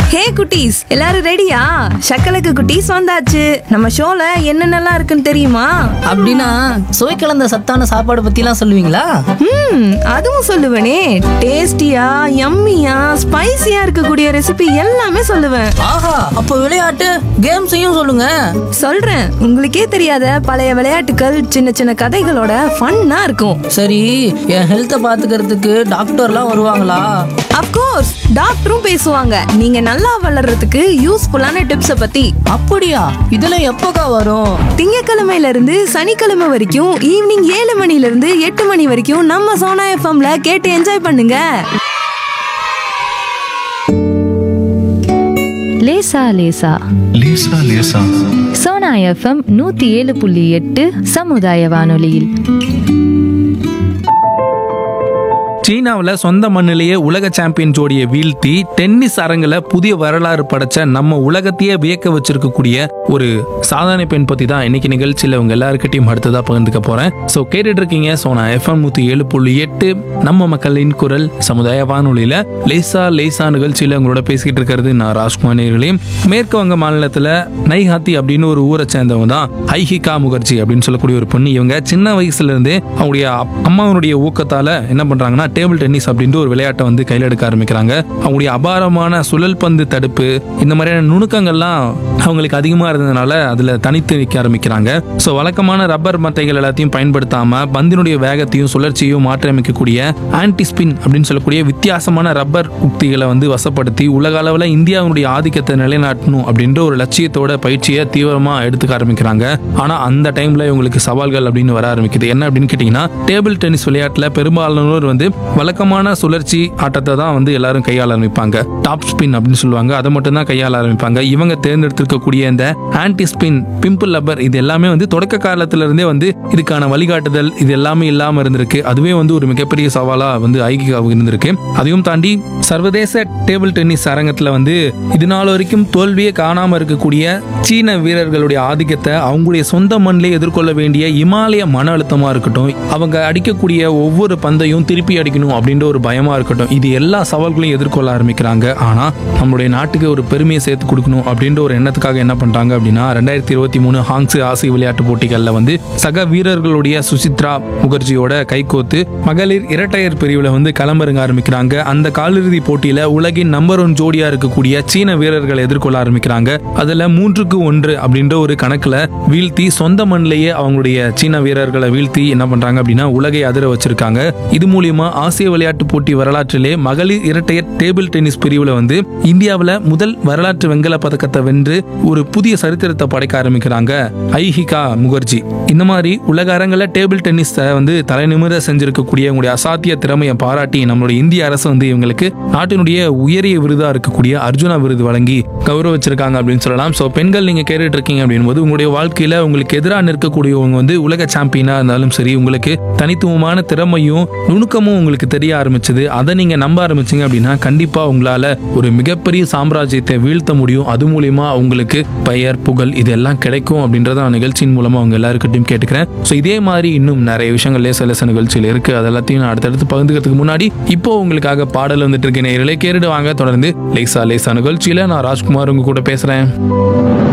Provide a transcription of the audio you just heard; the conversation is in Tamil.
ஹே குட்டீஸ் எல்லாரும் ரெடியா சக்கலக்கு குட்டீஸ் வந்தாச்சு நம்ம ஷோல என்னென்னலாம் இருக்குன்னு தெரியுமா அப்படின்னா சுவை கலந்த சத்தான சாப்பாடு பத்திலாம் சொல்லுவீங்களா ம் அதுவும் சொல்லுவேனே டேஸ்டியா யம்மியா ஸ்பைசியா இருக்கக்கூடிய ரெசிபி எல்லாமே சொல்லுவேன் ஆஹா அப்போ விளையாட்டு கேம்ஸையும் சொல்லுங்க சொல்றேன் உங்களுக்கே தெரியாத பழைய விளையாட்டுகள் சின்ன சின்ன கதைகளோட ஃபன்னா இருக்கும் சரி என் ஹெல்த்தை பாத்துக்கிறதுக்கு டாக்டர்லாம் வருவாங்களா அப்கோர்ஸ் டாக்டரும் பேசுவாங்க நீங்க நல்லா வளர்றதுக்கு யூஸ்ஃபுல்லான டிப்ஸை பத்தி அப்படியா இதெல்லாம் எப்போக்கா வரும் திங்கக்கிழமையில இருந்து சனிக்கிழமை வரைக்கும் ஈவினிங் ஏழு மணில இருந்து எட்டு மணி வரைக்கும் நம்ம சோனா எஃப்எம்ல கேட்டு என்ஜாய் பண்ணுங்க லேசா லேசா லேசா லேசா சோனா எஃப்எம் நூத்தி ஏழு புள்ளி எட்டு சமுதாய வானொலியில் சீனாவில் சொந்த மண்ணிலேயே உலக சாம்பியன் ஜோடியை வீழ்த்தி டென்னிஸ் அரங்கில் புதிய வரலாறு படைச்ச நம்ம உலகத்தையே வியக்க வச்சிருக்கக்கூடிய ஒரு சாதனை பெண் பற்றி தான் இன்னைக்கு நிகழ்ச்சியில் உங்க எல்லாருக்கிட்டையும் அடுத்ததாக பகிர்ந்துக்க போகிறேன் ஸோ கேட்டுட்டு இருக்கீங்க ஸோ நான் எஃப்எம் நூற்றி ஏழு புள்ளி எட்டு நம்ம மக்களின் குரல் சமுதாய வானொலியில் லேசா லேசா நிகழ்ச்சியில் உங்களோட பேசிக்கிட்டு இருக்கிறது நான் ராஜ்குமார் நேர்களையும் மேற்கு வங்க மாநிலத்தில் நைஹாத்தி அப்படின்னு ஒரு ஊரை சேர்ந்தவங்க தான் ஐஹிகா முகர்ஜி அப்படின்னு சொல்லக்கூடிய ஒரு பொண்ணு இவங்க சின்ன வயசுல இருந்தே அவங்களுடைய அப்- அம்மாவனுடைய ஊக்கத்தால என்ன பண்றாங்கன்னா டேபிள் டென்னிஸ் அப்படின்ற ஒரு விளையாட்டை வந்து கையில் எடுக்க ஆரம்பிக்கிறாங்க அவங்களுடைய அபாரமான சுழல் பந்து தடுப்பு இந்த மாதிரியான நுணுக்கங்கள்லாம் அவங்களுக்கு அதிகமா இருந்ததுனால அதுல தனித்து நிற்க ஆரம்பிக்கிறாங்க ஸோ வழக்கமான ரப்பர் மத்தைகள் எல்லாத்தையும் பயன்படுத்தாம பந்தினுடைய வேகத்தையும் சுழற்சியையும் மாற்றியமைக்கக்கூடிய ஆன்டி ஸ்பின் அப்படின்னு சொல்லக்கூடிய வித்தியாசமான ரப்பர் உக்திகளை வந்து வசப்படுத்தி உலக அளவில் இந்தியாவுடைய ஆதிக்கத்தை நிலைநாட்டணும் அப்படின்ற ஒரு லட்சியத்தோட பயிற்சியை தீவிரமா எடுத்துக்க ஆரம்பிக்கிறாங்க ஆனா அந்த டைம்ல இவங்களுக்கு சவால்கள் அப்படின்னு வர ஆரம்பிக்குது என்ன அப்படின்னு கேட்டீங்கன்னா டேபிள் டென்னிஸ் விளையாட்டுல பெரும்பாலானோர் வந்து வழக்கமான சுழற்சி ஆட்டத்தை தான் வந்து எல்லாரும் கையாள ஆரம்பிப்பாங்க டாப் ஸ்பின் அப்படின்னு சொல்லுவாங்க அதை மட்டும் தான் கையாள ஆரம்பிப்பாங்க இவங்க தேர்ந்தெடுத்திருக்கக்கூடிய இந்த ஆன்டி ஸ்பின் பிம்பிள் லப்பர் இது எல்லாமே வந்து தொடக்க காலத்துல இருந்தே வந்து இதுக்கான வழிகாட்டுதல் இது எல்லாமே இல்லாம இருந்திருக்கு அதுவே வந்து ஒரு மிகப்பெரிய சவாலா வந்து ஐகிகாவுக்கு இருந்திருக்கு அதையும் தாண்டி சர்வதேச டேபிள் டென்னிஸ் அரங்கத்துல வந்து இது நாள் வரைக்கும் தோல்வியே காணாம இருக்கக்கூடிய சீன வீரர்களுடைய ஆதிக்கத்தை அவங்களுடைய சொந்த மண்ணிலே எதிர்கொள்ள வேண்டிய இமாலய மன அழுத்தமா இருக்கட்டும் அவங்க அடிக்கக்கூடிய ஒவ்வொரு பந்தையும் திருப்பி அடிக்கணும் அப்படின்ற ஒரு பயமா இருக்கட்டும் இது எல்லா சவால்களையும் எதிர்கொள்ள ஆரம்பிக்கிறாங்க ஆனா நம்மளுடைய நாட்டுக்கு ஒரு பெருமையை சேர்த்து கொடுக்கணும் அப்படின்ற ஒரு எண்ணத்துக்காக என்ன பண்றாங்க அப்படின்னா ரெண்டாயிரத்தி இருபத்தி மூணு ஹாங்ஸு ஆசிய விளையாட்டு போட்டிகள்ல வந்து சக வீரர்களுடைய சுசித்ரா முகர்ஜியோட கைகோத்து மகளிர் இரட்டையர் பிரிவுல வந்து களமிறங்க ஆரம்பிக்கிறாங்க அந்த காலிறுதி போட்டியில உலகின் நம்பர் ஒன் ஜோடியா இருக்கக்கூடிய சீன வீரர்களை எதிர்கொள்ள ஆரம்பிக்கிறாங்க அதுல மூன்றுக்கு ஒன்று அப்படின்ற ஒரு கணக்குல வீழ்த்தி சொந்த மண்ணிலேயே அவங்களுடைய சீன வீரர்களை வீழ்த்தி என்ன பண்றாங்க அப்படின்னா உலகை அதிர வச்சிருக்காங்க இது மூலியமா ஆசிய விளையாட்டு போட்டி வரலாற்றிலே மகளிர் இரட்டையர் டேபிள் டென்னிஸ் பிரிவுல வந்து இந்தியாவுல முதல் வரலாற்று வெண்கல பதக்கத்தை வென்று ஒரு புதிய சரித்திரத்தை படைக்க ஆரம்பிக்கிறாங்க ஐஹிகா முகர்ஜி இந்த மாதிரி உலக அரங்கில் டேபிள் டென்னிஸை வந்து தலைநிமிர செஞ்சிருக்கக்கூடிய உங்களுடைய அசாத்திய திறமையை பாராட்டி நம்மளுடைய இந்திய அரசு வந்து இவங்களுக்கு நாட்டினுடைய உயரிய விருதா இருக்கக்கூடிய அர்ஜுனா விருது வழங்கி கௌரவிச்சிருக்காங்க அப்படின்னு சொல்லலாம் ஸோ பெண்கள் நீங்க கேட்டுட்டு இருக்கீங்க அப்படின்போது உங்களுடைய வாழ்க்கையில உங்களுக்கு எதிராக நிற்கக்கூடியவங்க வந்து உலக சாம்பியனா இருந்தாலும் சரி உங்களுக்கு தனித்துவமான திறமையும் நுணுக்கமும் உங்களுக்கு தெரிய ஆரம்பிச்சது அதை நீங்க நம்ப ஆரம்பிச்சீங்க அப்படின்னா கண்டிப்பா உங்களால ஒரு மிகப்பெரிய சாம்ராஜ்யத்தை வீழ்த்த முடியும் அது மூலியமா உங்களுக்கு பெயர் புகழ் இதெல்லாம் கிடைக்கும் அப்படின்றத நான் நிகழ்ச்சியின் மூலமா அவங்க எல்லாருக்கிட்டையும் கேட்டுக்கிறேன் ஸோ இதே மாதிரி இன்னும் நிறைய விஷயங்கள் லேச லேச நிகழ்ச்சியில் இருக்கு அது எல்லாத்தையும் நான் அடுத்தடுத்து பகிர்ந்துக்கிறதுக்கு முன்னாடி இப்போ உங்களுக்காக பாடல் வந்துட்டு இருக்கேன் நேயர்களே கேட்டுட்டு வாங்க தொடர்ந்து லேசா லேசா நிகழ்ச்சியில நான் ராஜ்குமார் உங்க கூட பேசுறேன்